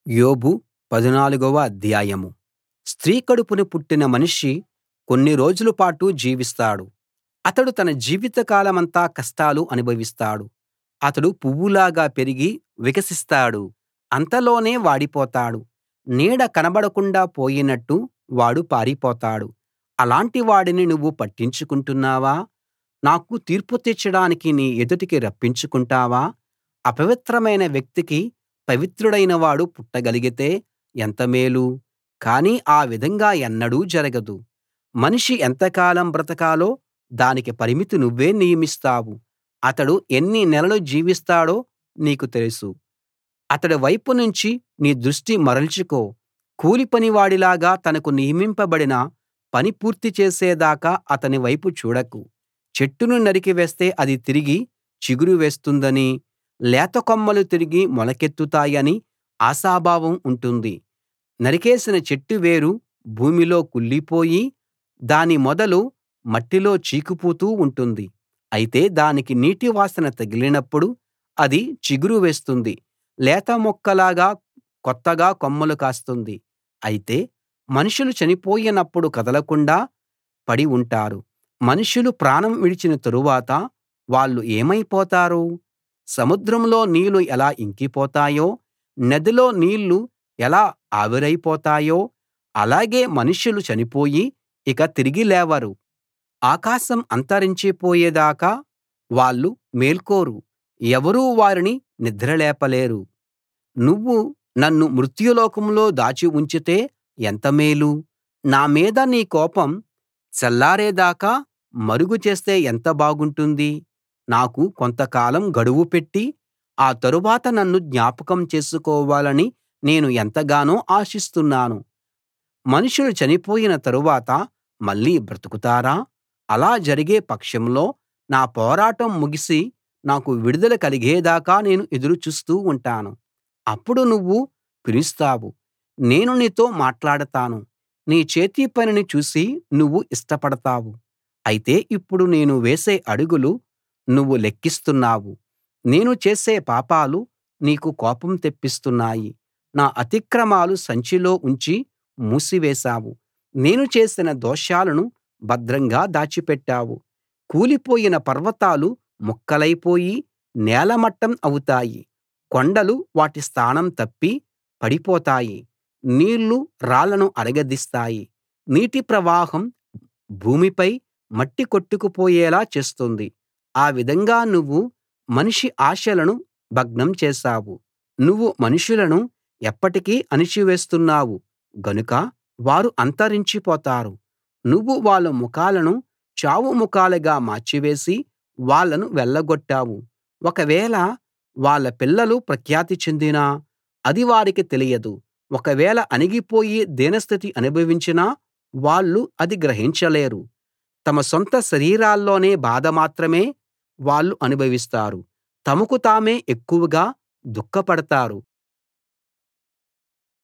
యోబు పదునాలుగవ అధ్యాయం స్త్రీ కడుపున పుట్టిన మనిషి కొన్ని రోజుల పాటు జీవిస్తాడు అతడు తన జీవితకాలమంతా కష్టాలు అనుభవిస్తాడు అతడు పువ్వులాగా పెరిగి వికసిస్తాడు అంతలోనే వాడిపోతాడు నీడ కనబడకుండా పోయినట్టు వాడు పారిపోతాడు అలాంటి వాడిని నువ్వు పట్టించుకుంటున్నావా నాకు తీర్పు తీర్చడానికి నీ ఎదుటికి రప్పించుకుంటావా అపవిత్రమైన వ్యక్తికి పవిత్రుడైన వాడు పుట్టగలిగితే ఎంత మేలు కానీ ఆ విధంగా ఎన్నడూ జరగదు మనిషి ఎంతకాలం బ్రతకాలో దానికి పరిమితి నువ్వే నియమిస్తావు అతడు ఎన్ని నెలలు జీవిస్తాడో నీకు తెలుసు అతడి వైపు నుంచి నీ దృష్టి మరల్చుకో కూలిపనివాడిలాగా తనకు నియమింపబడిన పని పూర్తి చేసేదాకా అతని వైపు చూడకు చెట్టును నరికివేస్తే అది తిరిగి చిగురు వేస్తుందనీ లేత కొమ్మలు తిరిగి మొలకెత్తుతాయనీ ఆశాభావం ఉంటుంది నరికేసిన చెట్టు వేరు భూమిలో కుళ్ళిపోయి దాని మొదలు మట్టిలో చీకిపోతూ ఉంటుంది అయితే దానికి నీటి వాసన తగిలినప్పుడు అది చిగురు వేస్తుంది లేత మొక్కలాగా కొత్తగా కొమ్మలు కాస్తుంది అయితే మనుషులు చనిపోయినప్పుడు కదలకుండా పడి ఉంటారు మనుషులు ప్రాణం విడిచిన తరువాత వాళ్ళు ఏమైపోతారు సముద్రంలో నీళ్లు ఎలా ఇంకిపోతాయో నదిలో నీళ్లు ఎలా ఆవిరైపోతాయో అలాగే మనుషులు చనిపోయి ఇక తిరిగి లేవరు ఆకాశం అంతరించిపోయేదాకా వాళ్ళు మేల్కోరు ఎవరూ వారిని నిద్రలేపలేరు నువ్వు నన్ను మృత్యులోకంలో దాచి ఉంచితే ఎంత మేలు నా మీద నీ కోపం చల్లారేదాకా మరుగు చేస్తే ఎంత బాగుంటుంది నాకు కొంతకాలం గడువు పెట్టి ఆ తరువాత నన్ను జ్ఞాపకం చేసుకోవాలని నేను ఎంతగానో ఆశిస్తున్నాను మనుషులు చనిపోయిన తరువాత మళ్ళీ బ్రతుకుతారా అలా జరిగే పక్షంలో నా పోరాటం ముగిసి నాకు విడుదల కలిగేదాకా నేను ఎదురు చూస్తూ ఉంటాను అప్పుడు నువ్వు పిలుస్తావు నేను నీతో మాట్లాడతాను నీ చేతి పనిని చూసి నువ్వు ఇష్టపడతావు అయితే ఇప్పుడు నేను వేసే అడుగులు నువ్వు లెక్కిస్తున్నావు నేను చేసే పాపాలు నీకు కోపం తెప్పిస్తున్నాయి నా అతిక్రమాలు సంచిలో ఉంచి మూసివేశావు నేను చేసిన దోషాలను భద్రంగా దాచిపెట్టావు కూలిపోయిన పర్వతాలు ముక్కలైపోయి నేలమట్టం అవుతాయి కొండలు వాటి స్థానం తప్పి పడిపోతాయి నీళ్లు రాళ్లను అరగదీస్తాయి నీటి ప్రవాహం భూమిపై మట్టి కొట్టుకుపోయేలా చేస్తుంది ఆ విధంగా నువ్వు మనిషి ఆశలను భగ్నం చేశావు నువ్వు మనుషులను ఎప్పటికీ అణిచివేస్తున్నావు గనుక వారు అంతరించిపోతారు నువ్వు వాళ్ళ ముఖాలను చావు ముఖాలుగా మార్చివేసి వాళ్ళను వెళ్ళగొట్టావు ఒకవేళ వాళ్ళ పిల్లలు ప్రఖ్యాతి చెందినా అది వారికి తెలియదు ఒకవేళ అణిగిపోయి దీనస్థితి అనుభవించినా వాళ్ళు అది గ్రహించలేరు తమ సొంత శరీరాల్లోనే బాధ మాత్రమే వాళ్ళు అనుభవిస్తారు తమకు తామే ఎక్కువగా దుఃఖపడతారు